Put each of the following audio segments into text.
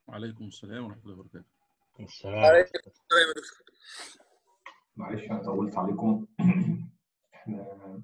وعليكم السلام ورحمه الله وبركاته السلام عليكم السلام يا دكتور معلش انا طولت عليكم احنا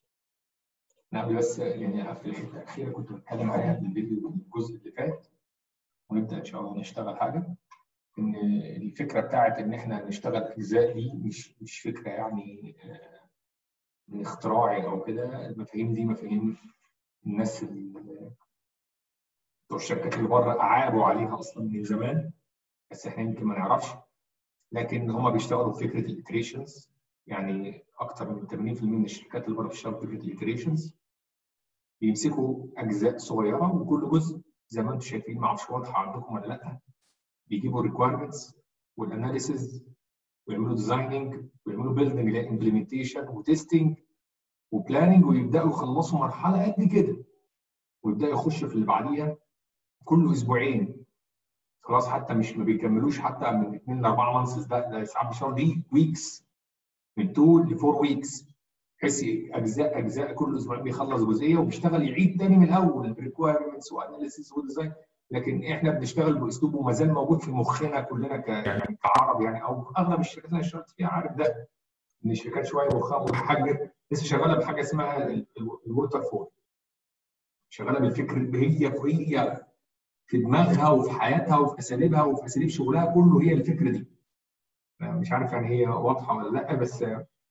نعمل بس يعني اقفل الحته الاخيره كنت بتكلم عليها في الفيديو الجزء اللي فات ونبدا ان شاء الله نشتغل حاجه ان الفكره بتاعت ان احنا نشتغل اجزاء دي مش مش فكره يعني آه، من اختراعي او كده المفاهيم دي مفاهيم الناس اللي- بتوع الشركات اللي بره اعابوا عليها اصلا من زمان بس احنا يمكن ما نعرفش لكن هم بيشتغلوا بفكره الاتريشنز يعني اكتر من 80% من الشركات اللي بره بتشتغل بفكره الاتريشنز بيمسكوا اجزاء صغيره وكل جزء زي ما انتم شايفين ما اعرفش واضحه عندكم ولا لا بيجيبوا الريكويرمنتس والاناليسيز ويعملوا ديزايننج ويعملوا بيلدنج للامبلمنتيشن وتستنج وبلاننج ويبداوا يخلصوا مرحله قد كده ويبداوا يخشوا في اللي بعديها كل اسبوعين خلاص حتى مش ما بيكملوش حتى من 2 ل 4 مانثس ده ده ساعات بيشتغل دي ويكس من 2 ل 4 ويكس بحيث اجزاء اجزاء كل اسبوعين بيخلص جزئيه وبيشتغل يعيد تاني من الاول ريكويرمنتس واناليسيس وديزاين لكن احنا بنشتغل باسلوب وما زال موجود في مخنا كلنا ك يعني كعرب يعني او اغلب الشركات اللي انا اشتغلت فيها عارف ده ان الشركات شويه مخها متحجر لسه شغاله بحاجه اسمها الووتر فول شغاله بالفكر هي هي في دماغها وفي حياتها وفي اساليبها وفي اساليب شغلها كله هي الفكره دي أنا مش عارف يعني هي واضحه ولا لا بس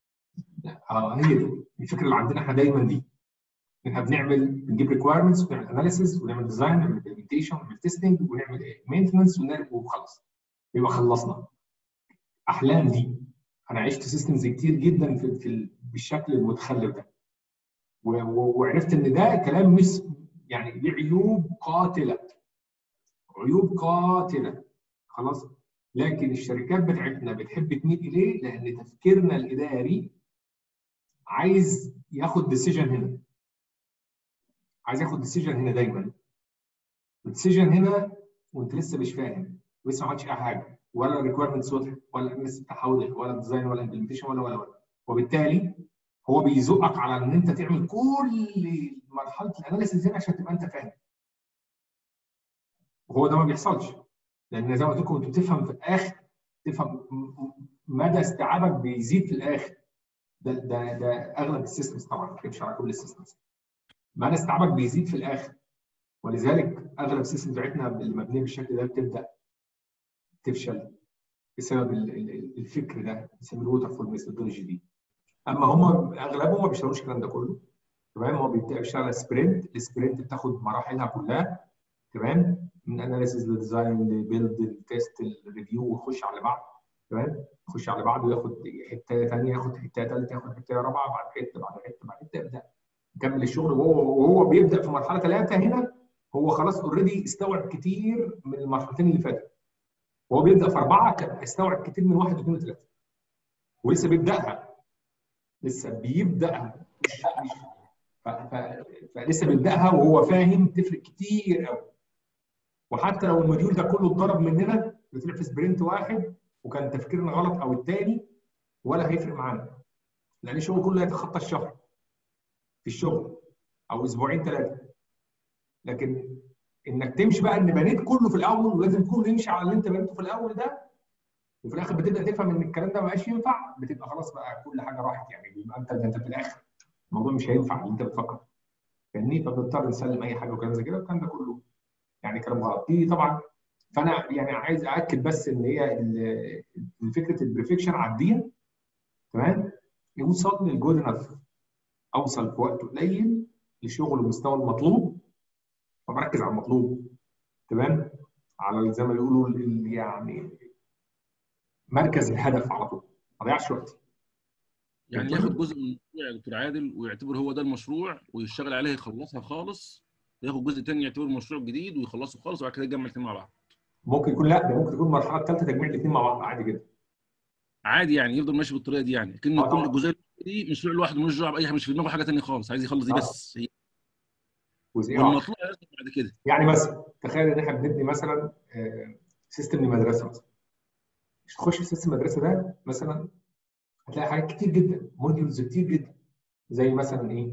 اه هي دي الفكره اللي عندنا احنا دايما دي احنا بنعمل بنجيب ريكويرمنتس ونعمل اناليسيس ونعمل ديزاين ونعمل امبلمنتيشن ونعمل تيستنج ونعمل مينتنس وخلاص يبقى خلصنا احلام دي انا عشت سيستمز كتير جدا في, في ال- بالشكل المتخلف ده و- و- وعرفت ان ده كلام مش يعني ليه عيوب قاتله عيوب قاتله خلاص لكن الشركات بتاعتنا بتحب تميل اليه لان تفكيرنا الاداري عايز ياخد ديسيجن هنا عايز ياخد ديسيجن هنا دايما الديسيجن هنا وانت لسه مش فاهم لسه ما عملتش اي حاجه ولا ريكويرمنتس واضحه ولا لسه تحول ولا ديزاين ولا امبلمنتيشن ولا ولا ولا وبالتالي هو بيزقك على ان انت تعمل كل مرحله الاناليسيس هنا عشان تبقى انت فاهم وهو ده ما بيحصلش لان زي ما قلت لكم انت بتفهم في الاخر تفهم م- م- مدى استيعابك بيزيد في الاخر ده ده ده اغلب السيستمز طبعا ما بتكلمش على كل السيستمز مدى استيعابك بيزيد في الاخر ولذلك اغلب السيستمز بتاعتنا اللي مبنيه بالشكل ده بتبدا تفشل بسبب ال- ال- الفكر ده بسبب الووتر فول ميثودولوجي دي اما هم اغلبهم ما بيشتغلوش الكلام ده كله تمام هو بيبدا يشتغل سبرنت السبرنت بتاخد مراحلها كلها تمام من اناليسيز لديزاين لبيلد لتيست الريفيو ويخش على بعض تمام يخش على بعض وياخد حته ثانيه ياخد حته ثالثه ياخد حته رابعه بعد حته بعد حته بعد حته يبدا يكمل الشغل وهو وهو بيبدا في مرحله ثلاثه هنا هو خلاص اوريدي استوعب كتير من المرحلتين اللي فاتوا وهو بيبدا في اربعه كان استوعب كتير من واحد واثنين وثلاثه ولسه بيبداها لسه بيبداها مش مش ف- ف- فلسه بيبداها وهو فاهم تفرق كتير قوي وحتى لو الموديول ده كله اتضرب مننا بيطلع في سبرنت واحد وكان تفكيرنا غلط او التاني ولا هيفرق معانا لان الشغل كله هيتخطى الشهر في الشغل او اسبوعين ثلاثه لكن انك تمشي بقى ان بنيت كله في الاول ولازم كله يمشي على اللي انت بنيته في الاول ده وفي الاخر بتبدا تفهم ان الكلام ده ما بقاش ينفع بتبقى خلاص بقى كل حاجه راحت يعني بيبقى انت انت في الاخر الموضوع مش هينفع اللي انت بتفكر فاهمني فبنضطر نسلم اي حاجه وكلام زي كده الكلام ده كله يعني كلام غلط دي طبعا فانا يعني عايز ااكد بس ان هي ال- فكره البريفكشن عديها تمام يوصل للجود انف اوصل في وقت قليل لشغل المستوى المطلوب فبركز على المطلوب تمام على زي ما بيقولوا ال- يعني مركز الهدف على طول ما اضيعش وقتي يعني ياخد جزء من المشروع يا دكتور عادل ويعتبر هو ده المشروع ويشتغل عليه يخلصها خالص ياخد جزء تاني يعتبره مشروع جديد ويخلصه خالص وبعد كده يجمع الاثنين مع بعض ممكن يكون لا ده ممكن تكون المرحله الثالثه تجميع الاثنين مع بعض عادي جدا عادي يعني يفضل ماشي بالطريقه دي يعني كان آه كل طبعا. الجزئيه دي مشروع لوحده ملوش دعوه باي حاجه مش في دماغه حاجه ثانيه خالص عايز يخلص دي آه. بس هي جزئيه واحدة. والمطلوب يحصل بعد كده يعني مثلا تخيل ان احنا بنبني مثلا آه، سيستم لمدرسه مثلا مش تخش في سيستم المدرسه ده مثلا هتلاقي حاجات كتير جدا موديولز كتير جدا زي مثلا ايه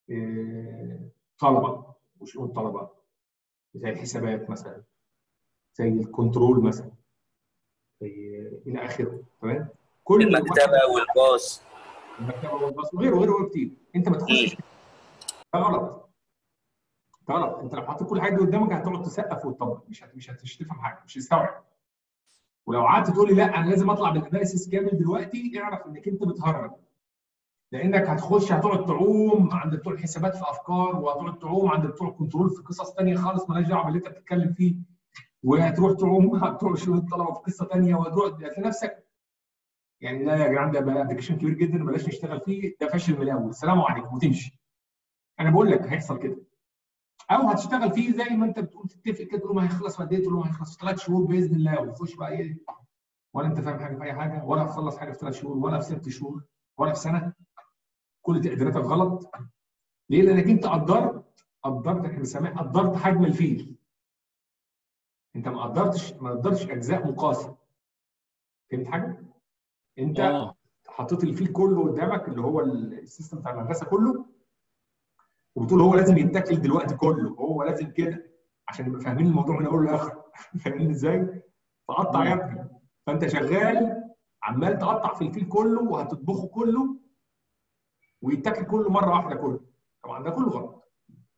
آه، طلبه وشؤون طلبه زي الحسابات مثلا زي الكنترول مثلا زي الى اخره تمام كل المكتبه والباص المكتبه والباص وغيره وغيره كتير انت ما تخشش ده غلط ده غلط انت لو حطيت كل حاجه دي قدامك هتقعد تسقف وتطبق مش هت... مش هتفهم حاجه مش هتستوعب ولو قعدت تقول لي لا انا لازم اطلع بالاناليسيس كامل دلوقتي اعرف انك انت بتهرج لانك هتخش هتقعد تعوم عند بتوع الحسابات في افكار وهتقعد تعوم عند بتوع الكنترول في قصص ثانيه خالص مالهاش دعوه باللي انت بتتكلم فيه وهتروح تعوم مع بتوع شؤون الطلبه في قصه ثانيه وهتروح هتلاقي نفسك يعني لا يا جدعان ده بقى ابلكيشن كبير جدا بلاش نشتغل فيه ده فاشل من الاول السلام عليكم وتمشي انا بقول لك هيحصل كده او هتشتغل فيه زي ما انت بتقول تتفق كده تقول ما هيخلص في قد ايه تقول له هيخلص في ثلاث شهور باذن الله وتخش بقى ايه ولا انت فاهم حاجه في اي حاجه ولا هتخلص حاجه في ثلاث شهور ولا في ست شهور ولا في سنه كل تقديراتك غلط ليه؟ لانك انت قدرت قدرت احنا بنسميها قدرت حجم الفيل انت ما قدرتش ما قدرتش اجزاء مقاسه فهمت حاجه؟ انت اه حطيت الفيل كله قدامك اللي هو السيستم بتاع المدرسه كله وبتقول هو لازم يتاكل دلوقتي كله هو لازم كده عشان نبقى فاهمين الموضوع من اوله لاخره فاهمين ازاي؟ فقطع يا ابني فانت شغال عمال تقطع في الفيل كله وهتطبخه كله ويتاكل كله مره واحده كله طبعا ده كله غلط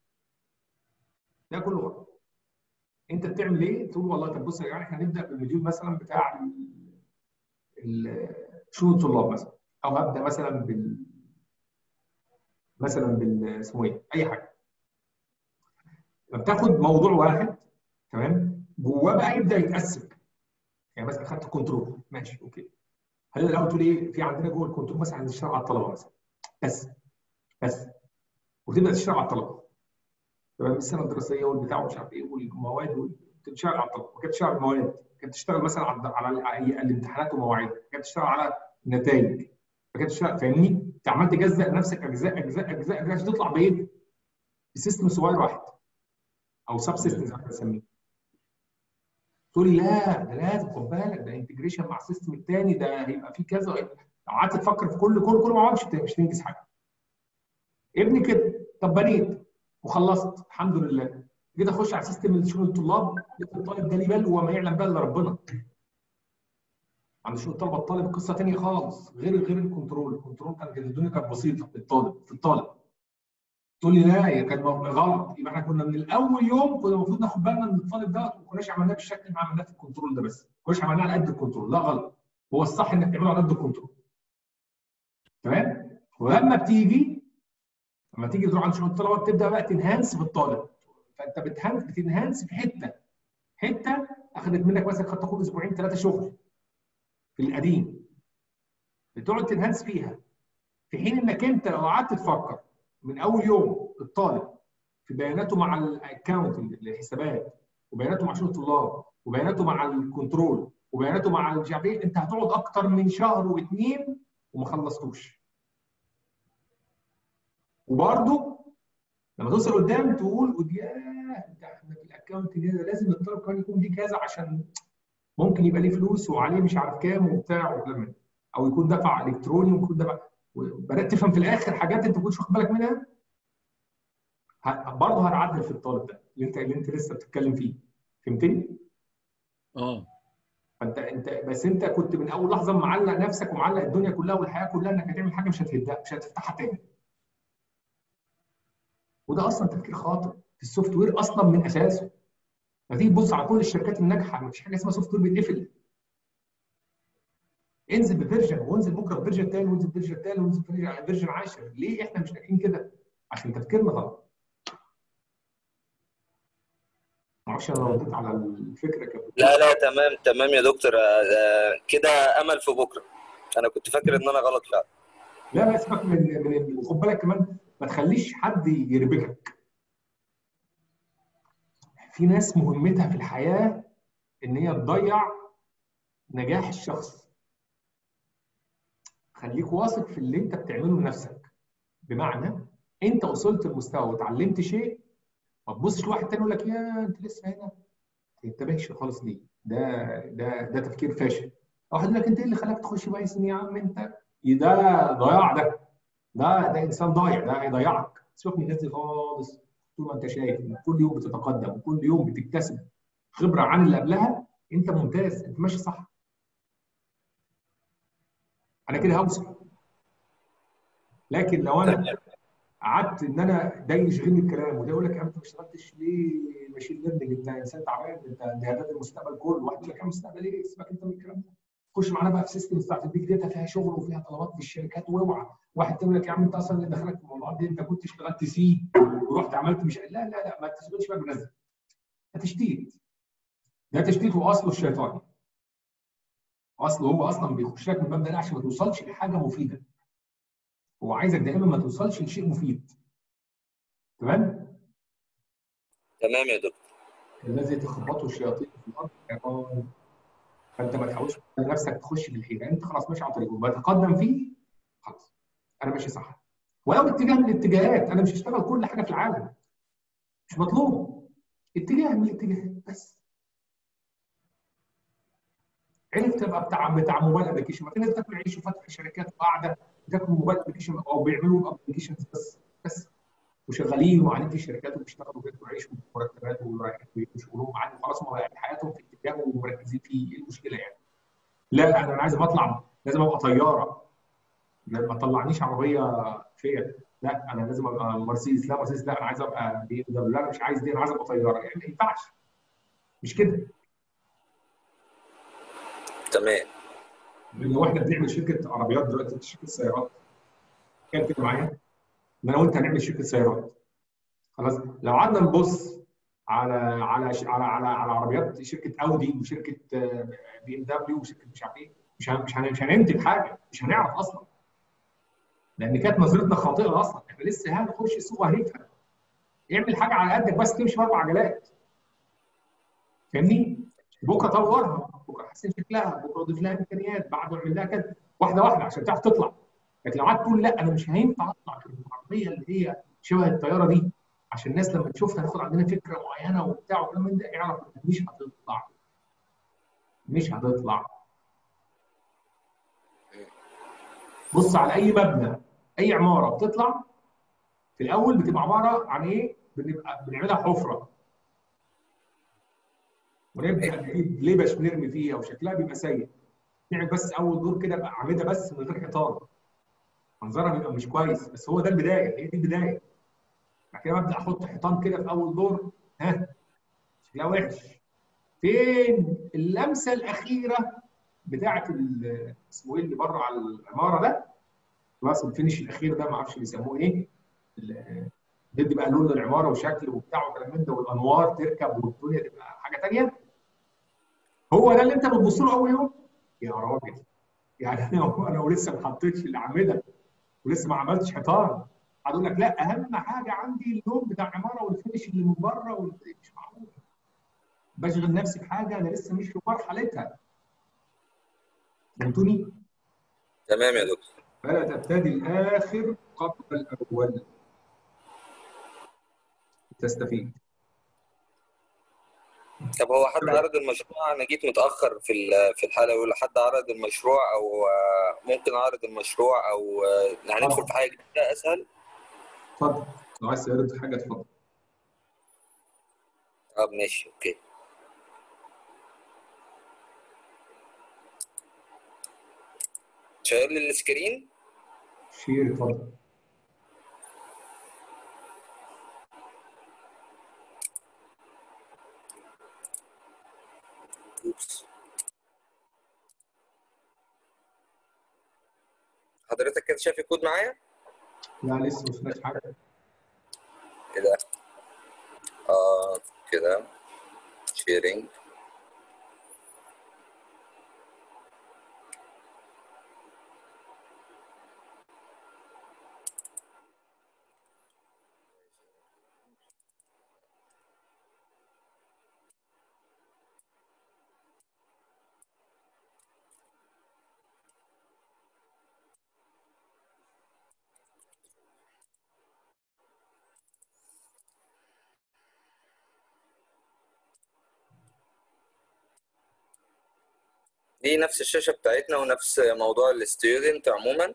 ده كله غلط انت بتعمل ايه؟ تقول والله طب بص يا جماعه احنا هنبدا بالمديول مثلا بتاع ال- ال- شؤون الطلاب مثلا او هبدا مثلا بال مثلا بال اسمه ايه؟ اي حاجه بتاخد موضوع واحد تمام جواه بقى يبدا يتقسم يعني مثلا خدت كنترول ماشي اوكي هل الاول تقول ايه في عندنا جوه الكنترول مثلا هنشتغل على الطلبه مثلا بس بس وتبدا تشتغل على الطلبه تمام السنه الدراسيه والبتاع ومش عارف ايه والمواد وال- تشتغل على الطلبه وكانت تشتغل على المواد كانت تشتغل مثلا على على على الامتحانات ومواعيدها كانت تشتغل على النتائج فكانت تشتغل فاهمني؟ انت عمال تجزأ نفسك اجزاء اجزاء اجزاء اجزاء عشان تطلع بايه؟ بسيستم صغير واحد او سب سيستم زي ما بنسميه تقول لي لا ده لازم خد بالك ده انتجريشن مع السيستم الثاني ده هيبقى فيه كذا لو قعدت تفكر في كل كل كل مع بعض مش هت- مش هتنجز حاجه ابني كده طب بنيت وخلصت الحمد لله جيت اخش على سيستم شؤون الطلاب لقيت الطالب ده ليه بال وما يعلم بقى الا ربنا عند شؤون الطلبه الطالب قصه ثانيه خالص غير غير الكنترول الكنترول كان كانت الدنيا كانت بسيطه للطالب في الطالب تقول لي لا هي كان غلط يبقى احنا كنا من الاول يوم كنا المفروض ناخد بالنا من الطالب ده وما كناش عملناه بالشكل اللي عملناه في الكنترول ده بس ما كناش عملناه على قد الكنترول لا غلط هو الصح انك تعمله على قد الكنترول تمام ولما بتيجي لما تيجي تروح عند شؤون الطلبه بتبدا بقى تنهانس في الطالب فانت بتهانس بتنهانس في حته حته اخذت منك مثلا قد تاخد اسبوعين ثلاثه شغل في القديم بتقعد تنهانس فيها في حين انك انت لو قعدت تفكر من اول يوم الطالب في بياناته مع الاكونت الحسابات وبياناته مع شؤون الطلاب وبياناته مع الكنترول وبياناته مع مش عارف ايه انت هتقعد اكتر من شهر واثنين وما خلصتوش وبرده لما توصل قدام تقول ياه ده احنا في الاكونت ده لازم الطالب كمان يكون ليه كذا عشان ممكن يبقى ليه فلوس وعليه مش عارف كام وبتاع وكلام من ده. او يكون دفع الكتروني ويكون دفع بدات تفهم في الاخر حاجات انت ما كنتش واخد بالك منها ه- برضه هتعدل في الطالب ده اللي انت اللي انت لسه بتتكلم فيه فهمتني؟ اه فانت انت بس انت كنت من اول لحظه معلق نفسك ومعلق الدنيا كلها والحياه كلها انك هتعمل حاجه مش هتهدها مش هتفتحها تاني. وده اصلا تفكير خاطئ في السوفت وير اصلا من اساسه. ما تيجي تبص على كل الشركات الناجحه ما فيش حاجه اسمها سوفت وير بيتقفل. انزل بفيرجن وانزل بكره بفيرجن تاني وانزل بفيرجن تاني وانزل بفيرجن 10 ليه احنا مش ناجحين كده؟ عشان تفكيرنا غلط. معرفش انا رديت على الفكره كده لا لا تمام تمام يا دكتور آه، آه، كده امل في بكره انا كنت فاكر ان انا غلط فعلا لا لا سيبك من من وخد بالك كمان ما تخليش حد يربكك. في ناس مهمتها في الحياه ان هي تضيع نجاح الشخص. خليك واثق في اللي انت بتعمله لنفسك. بمعنى انت وصلت لمستوى وتعلمت شيء ما تبصش لواحد تاني يقول لك يا انت لسه هنا. ما تنتبهش خالص ليه. ده ده ده تفكير فاشل. واحد يقول لك انت ايه اللي خلاك تخش بايثون يا عم انت؟ ده ضياع ده. ده ده انسان ضايع ده هيضيعك سيبك من الناس دي خالص طول ما انت شايف انك كل يوم بتتقدم وكل يوم بتكتسب خبره عن اللي قبلها انت ممتاز انت ماشي صح انا كده هوصل لكن لو انا قعدت ان انا ده يشغلني الكلام وده يقول لك انت ما اشتغلتش ليه ماشين ليرنينج انت انسان تعبان انت ده المستقبل كله واحد يقول لك يا مستقبل ايه سيبك انت من الكلام ده خش معانا بقى في سيستم بتاعت البيج داتا فيها شغل وفيها طلبات في الشركات واوعى واحد تقول لك يا عم انت اصلا اللي دخلك في الموضوعات دي انت كنت اشتغلت سي ورحت عملت مش لا لا لا ما تشتغلش بقى بنزل ده تشتيت ده تشتيت واصله الشيطاني اصله هو اصلا بيخش لك من الباب ده عشان ما توصلش لحاجه مفيده هو عايزك دائما ما توصلش لشيء مفيد تمام تمام يا دكتور الذي تخبطه الشياطين في الارض حيران فانت ما تحاولش نفسك تخش في الحيره انت خلاص ماشي على طريقه بتقدم فيه خلاص انا ماشي صح ولو اتجاه من الاتجاهات انا مش هشتغل كل حاجه في العالم مش مطلوب اتجاه من الاتجاهات بس عرفت تبقى بتاع بتاع موبايل ابلكيشن ما في ناس بتاكل عيش وفاتحه شركات وقاعده بتاكل موبايل ابلكيشن او بيعملوا ابلكيشنز بس بس وشغالين وقاعدين في الشركات وبيشتغلوا وبياكلوا عيش ومرتبات ورايحين شغلهم عادي خلاص هم رايحين حياتهم في اتجاه ومركزين فيه ايه المشكله يعني؟ لا انا انا عايز اطلع لازم ابقى طياره ما تطلعنيش عربيه فيت لا انا لازم ابقى مرسيدس لا مرسيدس لا انا عايز ابقى بي ام لا انا مش عايز دي انا عايز ابقى طياره يعني ما ينفعش مش كده تمام لو احنا بنعمل شركه عربيات دلوقتي شركه سيارات كان كده معايا ان انا وانت هنعمل شركه سيارات خلاص لو قعدنا نبص على على على على, على عربيات شركه اودي وشركه بي ام دبليو وشركه مش عارف ايه مش مش مش هننتج حاجه مش هنعرف اصلا لان كانت نظرتنا خاطئه اصلا احنا لسه هنخش السوق وهنفهم اعمل حاجه على قدك بس تمشي باربع عجلات فاهمني؟ بكره طورها بكره حسن شكلها بكره اضيف لها امكانيات بعده اعمل لها كذا واحده واحده عشان تعرف تطلع لكن لو قعدت تقول لا انا مش هينفع اطلع في العربيه اللي هي شبه الطياره دي عشان الناس لما تشوفها تاخد عندنا فكره معينه وبتاع وكلام من ده اعرف انك مش هتطلع مش هتطلع بص على اي مبنى اي عماره بتطلع في الاول بتبقى عباره عن ايه؟ بنبقى بنعملها حفره ونبدا نجيب لبش نرمي فيها وشكلها بيبقى سيء نعمل بس اول دور كده باعمده بس من غير حيطان منظرها بيبقى مش كويس بس هو ده البدايه هي دي البدايه بعد كده ببدا احط حيطان كده في اول دور ها شكلها وحش فين اللمسه الاخيره بتاعه اسمه ايه اللي بره على العماره ده خلاص الفينش الاخير ده ما اعرفش بيسموه ايه بيدي بقى لون للعماره وشكل وبتاع وكلام من ده والانوار تركب والدنيا تبقى حاجه ثانيه هو ده اللي انت بتبص له اول يوم يا راجل يعني انا انا ولسه ما حطيتش الاعمده ولسه ما عملتش حيطان هقول لك لا اهم حاجه عندي اللون بتاع العماره والفينش اللي من بره مش معقول بشغل نفسي بحاجه انا لسه مش في مرحلتها فهمتوني؟ تمام يا دكتور فلا تبتدي الاخر قبل الاول تستفيد طب هو حد عرض المشروع انا جيت متاخر في في الحلقه الاولى حد عرض المشروع او ممكن اعرض المشروع او هندخل في حاجه جديده اسهل اتفضل لو عايز تعرض حاجه اتفضل طب ماشي اوكي شاير لي السكرين شير اتفضل اوبس حضرتك كده شايف الكود معايا؟ لا لسه ما سمعتش حاجه كده اه كده شيرنج دي نفس الشاشة بتاعتنا ونفس موضوع الستودنت عموما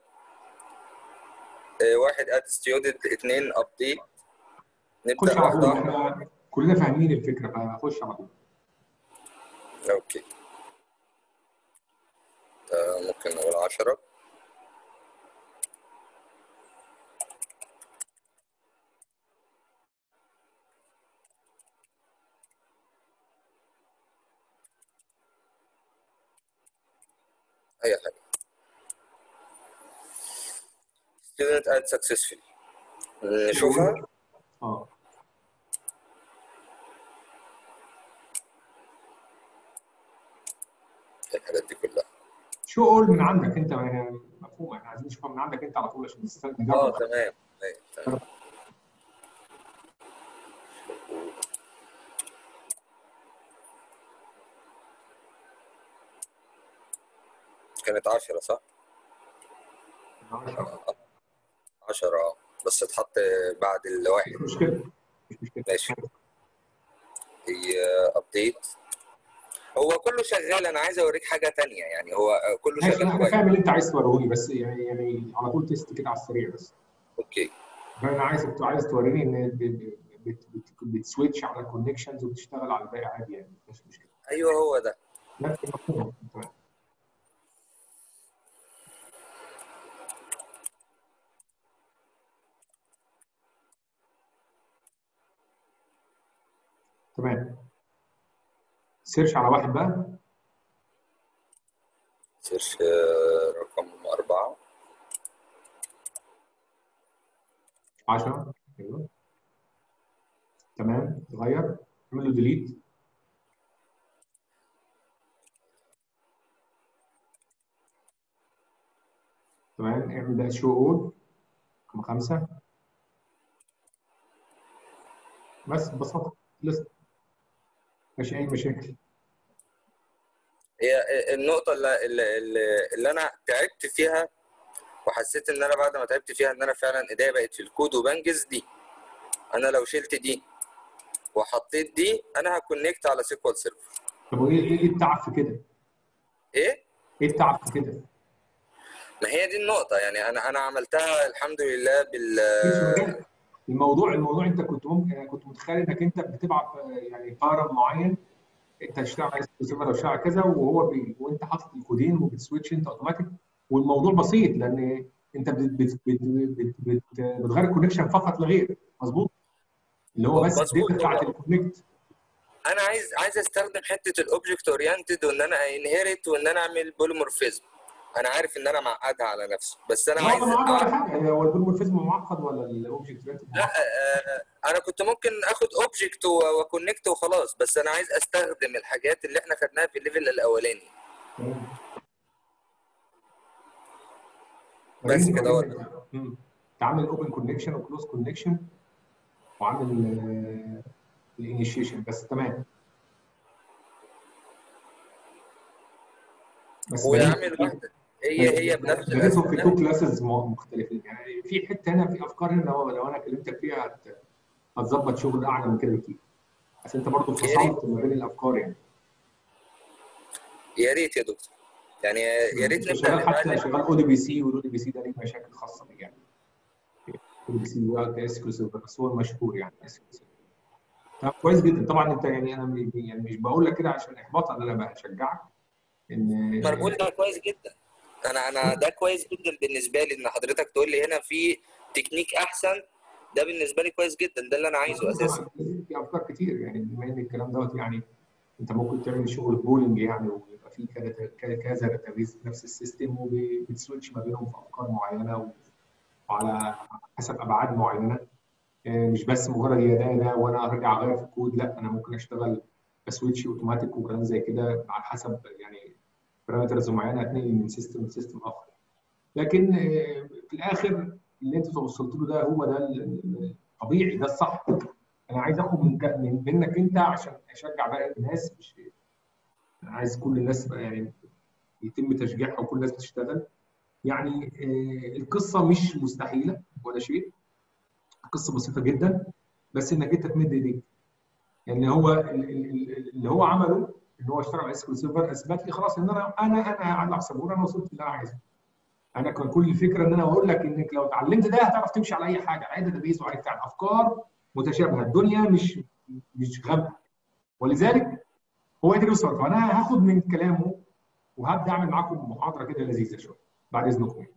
واحد اد ستودنت اثنين ابديت خش على طول احنا كلنا فاهمين الفكره فخش على طول اوكي ده ممكن نقول عشرة أي حاجة student add successfully نشوفها اه الحاجات دي كلها شو اول من عندك انت يعني مفهوم احنا عايزين نشوفها من عندك انت على طول عشان نستفاد اه نجرب تمام أيوة، تمام كانت عشرة صح؟ عشرة اه بس اتحط بعد الواحد مش مشكله مش مشكله ماشي هي ابديت هو كله شغال انا عايز اوريك حاجة تانية يعني هو كله ماشي شغال انا كويس فاهم اللي انت عايز توريه لي بس يعني يعني على طول تيست كده على السريع بس اوكي فانا عايز عايز توريني ان ب- ب- بت- بت- بتسويتش على كونكشنز وبتشتغل على الباقي عادي يعني مش مشكله ايوه هو ده لا مفهوم تمام تمام سيرش على واحد بقى سيرش آه، رقم أربعة 10 ايوه تمام غير اعمل له ديليت تمام اعمل ده شو اول رقم خمسة بس ببساطة لسه مفيش أي مشاكل هي النقطة اللي, اللي, اللي أنا تعبت فيها وحسيت إن أنا بعد ما تعبت فيها إن أنا فعلا إيديا بقت في الكود وبنجز دي أنا لو شلت دي وحطيت دي أنا هكونكت على سيكوال سيرفر طب وايه ايه التعب في كده؟ إيه؟ ايه التعب في كده؟ ما هي دي النقطة يعني أنا أنا عملتها الحمد لله بال الموضوع الموضوع انت كنت ممكن انا كنت متخيل انك انت بتبعت آه، يعني بارم معين انت هتشتغل على سيرفر او اشتغل على كذا وهو بي وانت حاطط الكودين وبتسويتش انت اوتوماتيك والموضوع بسيط لان انت بت بت بت بت بت بتغير الكونكشن فقط لا غير مظبوط اللي هو بس مظبوط. هو- الداتا بتاعت الكونكت أنا عايز عايز أستخدم حتة الأوبجكت أورينتد وإن أنا انهيرت وإن أنا أعمل بوليمورفيزم أنا عارف إن أنا معقدها على نفسي بس أنا لا عايز ما معقد ولا أع- حاجه هو البوليمورفيزم معقد ولا الاوبجكت لا آه، انا كنت ممكن اخد اوبجكت واكونكت وخلاص بس انا عايز استخدم الحاجات اللي احنا خدناها في الليفل الاولاني بس كده هو ده. تعمل اوبن كونكشن وكلوز كونكشن وعامل الانيشيشن بس تمام بس ويعمل واحده هي هي بنفس درسهم في تو الاسم كلاسز مختلفين يعني في حته هنا في افكار هنا لو لو انا كلمتك فيها هت- هتظبط شغل اعلى من كده بكتير بس انت برضه فصلت ما بين الافكار يعني يا ريت يا دكتور يعني يا ريت نبدا شغال حتى نتعلم شغال او دي بي سي والاو دي بي سي ده ليه مشاكل خاصه بيه يعني او دي بي سي ده اس كيو سيرفر بس هو المشهور يعني اس كيو سيرفر طب كويس جدا طبعا انت يعني انا م- يعني مش بقول لك كده عشان احباط انا بشجعك ان مربول ده كويس جدا انا انا ده كويس جدا بالنسبه لي ان حضرتك تقول لي هنا في تكنيك احسن ده بالنسبه لي كويس جدا ده اللي انا عايزه اساسا طبعاً في افكار كتير يعني بما ان الكلام دوت يعني انت ممكن تعمل شغل بولينج يعني ويبقى في كذا كذا كذا داتابيز نفس السيستم وبتسويتش ما بينهم في افكار معينه و- وعلى حسب ابعاد معينه آه، مش بس مجرد يا ده ده وانا ارجع اغير في الكود لا انا ممكن اشتغل بسويتش اوتوماتيك وكلام زي كده على حسب يعني بارامترز معينه هتنقل من سيستم لسيستم اخر لكن آه، في الاخر اللي انت وصلت له ده هو ده ال- الطبيعي ده الصح انا عايز اخد من من- منك انت عشان اشجع باقي الناس مش انا عايز كل الناس تبقى يعني يتم تشجيعها وكل الناس بتشتغل يعني آه، القصه مش مستحيله ولا شيء قصه بسيطه جدا بس انك انت تمد ايديك يعني هو ال- ال- ال- اللي هو عمله ان هو اشتغل على اسكيول سيرفر اثبت لي خلاص ان انا انا انا على حسابه انا وصلت اللي انا عايزه انا كان كل الفكره ان انا اقول لك انك لو اتعلمت ده هتعرف تمشي على اي حاجه على داتابيز وعلى افكار متشابهه الدنيا مش مش غامقه ولذلك هو قدر يوصل فانا هاخد من كلامه وهبدا اعمل معاكم محاضره كده لذيذه شويه بعد اذنكم